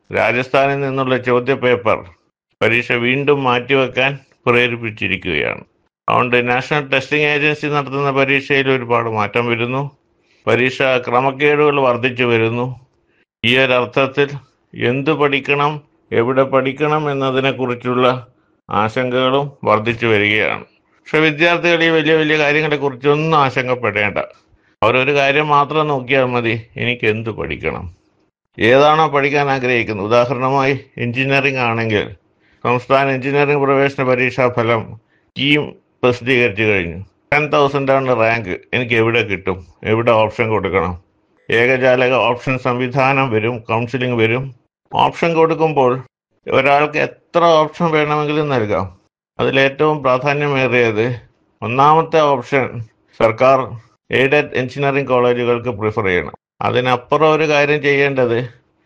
രാജസ്ഥാനിൽ നിന്നുള്ള ചോദ്യപേപ്പർ പരീക്ഷ വീണ്ടും മാറ്റിവെക്കാൻ പ്രേരിപ്പിച്ചിരിക്കുകയാണ് അതുകൊണ്ട് നാഷണൽ ടെസ്റ്റിംഗ് ഏജൻസി നടത്തുന്ന പരീക്ഷയിൽ ഒരുപാട് മാറ്റം വരുന്നു പരീക്ഷ ക്രമക്കേടുകൾ വർദ്ധിച്ചു വരുന്നു ഈ ഒരു അർത്ഥത്തിൽ എന്തു പഠിക്കണം എവിടെ പഠിക്കണം എന്നതിനെക്കുറിച്ചുള്ള ആശങ്കകളും വർദ്ധിച്ചു വരികയാണ് പക്ഷെ വിദ്യാർത്ഥികൾ ഈ വലിയ വലിയ കാര്യങ്ങളെക്കുറിച്ചൊന്നും ആശങ്കപ്പെടേണ്ട അവരൊരു കാര്യം മാത്രം നോക്കിയാൽ മതി എനിക്ക് എന്ത് പഠിക്കണം ഏതാണോ പഠിക്കാൻ ആഗ്രഹിക്കുന്നത് ഉദാഹരണമായി എഞ്ചിനീയറിംഗ് ആണെങ്കിൽ സംസ്ഥാന എഞ്ചിനീയറിംഗ് പ്രവേശന പരീക്ഷാ ഫലം കീം പ്രസിദ്ധീകരിച്ചു കഴിഞ്ഞു ടെൻ തൗസൻഡ് ആണ് റാങ്ക് എനിക്ക് എവിടെ കിട്ടും എവിടെ ഓപ്ഷൻ കൊടുക്കണം ഏകജാലക ഓപ്ഷൻ സംവിധാനം വരും കൗൺസിലിംഗ് വരും ഓപ്ഷൻ കൊടുക്കുമ്പോൾ ഒരാൾക്ക് എത്ര ഓപ്ഷൻ വേണമെങ്കിലും നൽകാം അതിലേറ്റവും പ്രാധാന്യമേറിയത് ഒന്നാമത്തെ ഓപ്ഷൻ സർക്കാർ എയ്ഡഡ് എഞ്ചിനീയറിംഗ് കോളേജുകൾക്ക് പ്രിഫർ ചെയ്യണം അതിനപ്പുറം ഒരു കാര്യം ചെയ്യേണ്ടത്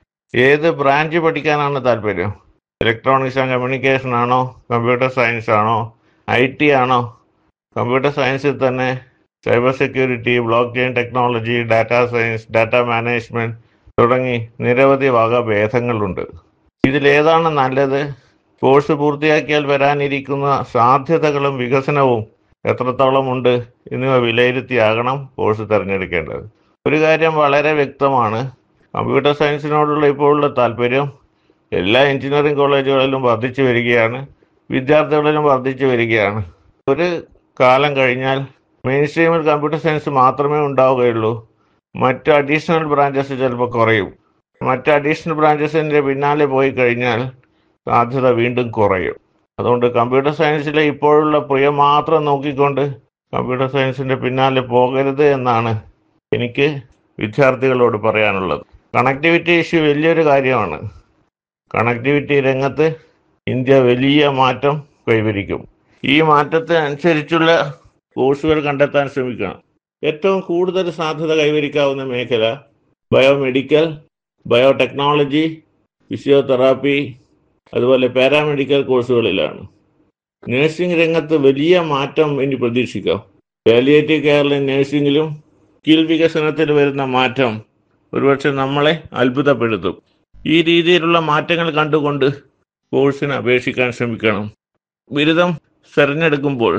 ഏത് ബ്രാഞ്ച് പഠിക്കാനാണ് താല്പര്യം ഇലക്ട്രോണിക്സ് ആൻഡ് കമ്മ്യൂണിക്കേഷൻ ആണോ കമ്പ്യൂട്ടർ സയൻസ് ആണോ ഐ ടി ആണോ കമ്പ്യൂട്ടർ സയൻസിൽ തന്നെ cyber security blockchain technology data science data management തുടങ്ങി നിരവധി വകഭേദങ്ങളുണ്ട് ഇതിലേതാണ് നല്ലത് കോഴ്സ് പൂർത്തിയാക്കിയാൽ വരാനിരിക്കുന്ന സാധ്യതകളും വികസനവും എത്രത്തോളം ഉണ്ട് എന്നിവ വിലയിരുത്തിയാകണം കോഴ്സ് തിരഞ്ഞെടുക്കേണ്ടത് ഒരു കാര്യം വളരെ വ്യക്തമാണ് കമ്പ്യൂട്ടർ സയൻസിനോടുള്ള ഇപ്പോഴുള്ള താല്പര്യം എല്ലാ എഞ്ചിനീയറിംഗ് കോളേജുകളിലും വർദ്ധിച്ചു വരികയാണ് വിദ്യാർത്ഥികളിലും വർദ്ധിച്ചു വരികയാണ് ഒരു കാലം കഴിഞ്ഞാൽ മെയിൻ സ്ട്രീമിൽ കമ്പ്യൂട്ടർ സയൻസ് മാത്രമേ ഉണ്ടാവുകയുള്ളൂ മറ്റ് അഡീഷണൽ ബ്രാഞ്ചസ് ചിലപ്പോൾ കുറയും മറ്റ് അഡീഷണൽ ബ്രാഞ്ചസിൻ്റെ പിന്നാലെ പോയി കഴിഞ്ഞാൽ സാധ്യത വീണ്ടും കുറയും അതുകൊണ്ട് കമ്പ്യൂട്ടർ സയൻസിലെ ഇപ്പോഴുള്ള പ്രിയം മാത്രം നോക്കിക്കൊണ്ട് കമ്പ്യൂട്ടർ സയൻസിൻ്റെ പിന്നാലെ പോകരുത് എന്നാണ് എനിക്ക് വിദ്യാർത്ഥികളോട് പറയാനുള്ളത് കണക്ടിവിറ്റി ഇഷ്യൂ വലിയൊരു കാര്യമാണ് കണക്ടിവിറ്റി രംഗത്ത് ഇന്ത്യ വലിയ മാറ്റം കൈവരിക്കും ഈ മാറ്റത്തെ അനുസരിച്ചുള്ള കോഴ്സുകൾ കണ്ടെത്താൻ ശ്രമിക്കണം ഏറ്റവും കൂടുതൽ സാധ്യത കൈവരിക്കാവുന്ന മേഖല ബയോമെഡിക്കൽ ബയോടെക്നോളജി ഫിസിയോതെറാപ്പി അതുപോലെ പാരാമെഡിക്കൽ കോഴ്സുകളിലാണ് നഴ്സിംഗ് രംഗത്ത് വലിയ മാറ്റം ഇനി പ്രതീക്ഷിക്കാം പാലിയേറ്റീവ് കെയറിലെ നഴ്സിംഗിലും സ്കിൽ വികസനത്തിൽ വരുന്ന മാറ്റം ഒരുപക്ഷെ നമ്മളെ അത്ഭുതപ്പെടുത്തും ഈ രീതിയിലുള്ള മാറ്റങ്ങൾ കണ്ടുകൊണ്ട് കോഴ്സിന് അപേക്ഷിക്കാൻ ശ്രമിക്കണം ബിരുദം തിരഞ്ഞെടുക്കുമ്പോൾ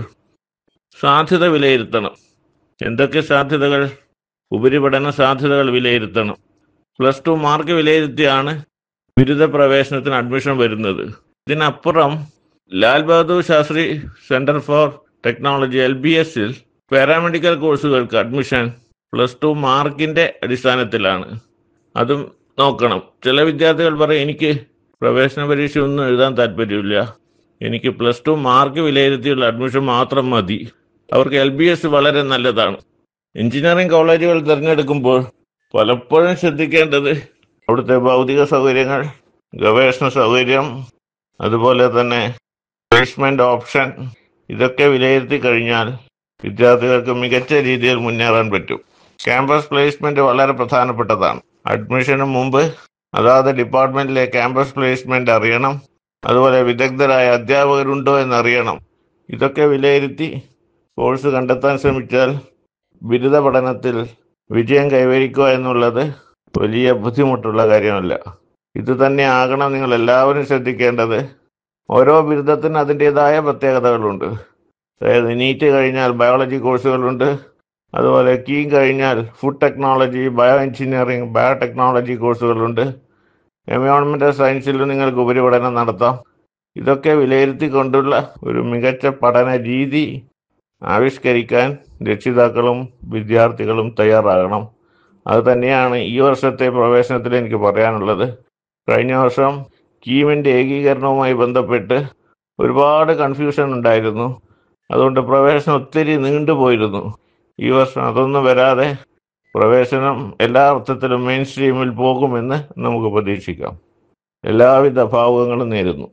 സാധ്യത വിലയിരുത്തണം എന്തൊക്കെ സാധ്യതകൾ ഉപരിപഠന സാധ്യതകൾ വിലയിരുത്തണം പ്ലസ് ടു മാർക്ക് വിലയിരുത്തിയാണ് ബിരുദ പ്രവേശനത്തിന് അഡ്മിഷൻ വരുന്നത് ഇതിനപ്പുറം Lal Bahadur Shastri centre for technology L B എസിൽ പാരാമെഡിക്കൽ കോഴ്സുകൾക്ക് അഡ്മിഷൻ പ്ലസ് ടു മാർക്കിന്റെ അടിസ്ഥാനത്തിലാണ് അതും നോക്കണം ചില വിദ്യാർത്ഥികൾ പറയും എനിക്ക് പ്രവേശന പരീക്ഷ ഒന്നും എഴുതാൻ താല്പര്യമില്ല എനിക്ക് പ്ലസ് ടു മാർക്ക് വിലയിരുത്തിയുള്ള അഡ്മിഷൻ മാത്രം മതി അവർക്ക് എൽ ബി എസ് വളരെ നല്ലതാണ് എഞ്ചിനീയറിംഗ് കോളേജുകൾ തിരഞ്ഞെടുക്കുമ്പോൾ പലപ്പോഴും ശ്രദ്ധിക്കേണ്ടത് അവിടുത്തെ ഭൗതിക സൗകര്യങ്ങൾ ഗവേഷണ സൗകര്യം അതുപോലെ തന്നെ പ്ലേസ്മെന്റ് ഓപ്ഷൻ ഇതൊക്കെ വിലയിരുത്തി കഴിഞ്ഞാൽ വിദ്യാർത്ഥികൾക്ക് മികച്ച രീതിയിൽ മുന്നേറാൻ പറ്റും ക്യാമ്പസ് പ്ലേസ്മെന്റ് വളരെ പ്രധാനപ്പെട്ടതാണ് അഡ്മിഷന് മുമ്പ് അതാത് ഡിപ്പാർട്ട്മെന്റിലെ ക്യാമ്പസ് പ്ലേസ്മെന്റ് അറിയണം അതുപോലെ വിദഗ്ധരായ അധ്യാപകരുണ്ടോ എന്നറിയണം ഇതൊക്കെ വിലയിരുത്തി കോഴ്സ് കണ്ടെത്താൻ ശ്രമിച്ചാൽ ബിരുദ പഠനത്തിൽ വിജയം കൈവരിക്കുക എന്നുള്ളത് വലിയ ബുദ്ധിമുട്ടുള്ള കാര്യമല്ല ഇത് തന്നെ ആകണം നിങ്ങൾ എല്ലാവരും ശ്രദ്ധിക്കേണ്ടത് ഓരോ ബിരുദത്തിനും അതിൻ്റെതായ പ്രത്യേകതകളുണ്ട് അതായത് നീറ്റ് കഴിഞ്ഞാൽ ബയോളജി കോഴ്സുകളുണ്ട് അതുപോലെ കീം കഴിഞ്ഞാൽ food technology bio engineering bio technology കോഴ്സുകളുണ്ട് എൻവയോൺമെന്റൽ സയൻസിലും നിങ്ങൾക്ക് ഉപരിപഠനം നടത്താം ഇതൊക്കെ വിലയിരുത്തിക്കൊണ്ടുള്ള ഒരു മികച്ച പഠന രീതി ആവിഷ്കരിക്കാൻ രക്ഷിതാക്കളും വിദ്യാർത്ഥികളും തയ്യാറാകണം അത് തന്നെയാണ് ഈ വർഷത്തെ പ്രവേശനത്തിൽ എനിക്ക് പറയാനുള്ളത് കഴിഞ്ഞ വർഷം കീമിൻ്റെ ഏകീകരണവുമായി ബന്ധപ്പെട്ട് ഒരുപാട് കൺഫ്യൂഷൻ ഉണ്ടായിരുന്നു അതുകൊണ്ട് പ്രവേശനം ഒത്തിരി നീണ്ടുപോയിരുന്നു ഈ വർഷം അതൊന്നും വരാതെ പ്രവേശനം എല്ലാ അർത്ഥത്തിലും മെയിൻ സ്ട്രീമിൽ പോകുമെന്ന് നമുക്ക് പ്രതീക്ഷിക്കാം എല്ലാവിധ ഭാവുകങ്ങളും നേരുന്നു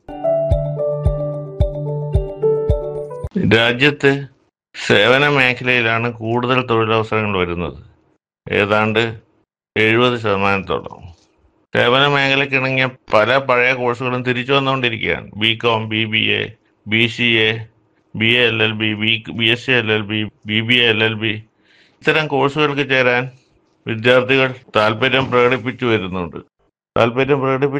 രാജ്യത്ത് സേവന മേഖലയിലാണ് കൂടുതൽ തൊഴിലവസരങ്ങൾ വരുന്നത് ഏതാണ്ട് എഴുപത് ശതമാനത്തോളം സേവന മേഖലയ്ക്ക് ഇണങ്ങിയ പല പഴയ കോഴ്സുകളും തിരിച്ചു വന്നുകൊണ്ടിരിക്കുകയാണ് B com B B A B C A B A L L B B B S C L L B B B A L L B ഇത്തരം കോഴ്സുകൾക്ക് ചേരാൻ വിദ്യാർത്ഥികൾ താല്പര്യം പ്രകടിപ്പിച്ചു വരുന്നുണ്ട് താല്പര്യം പ്രകടിപ്പിച്ചു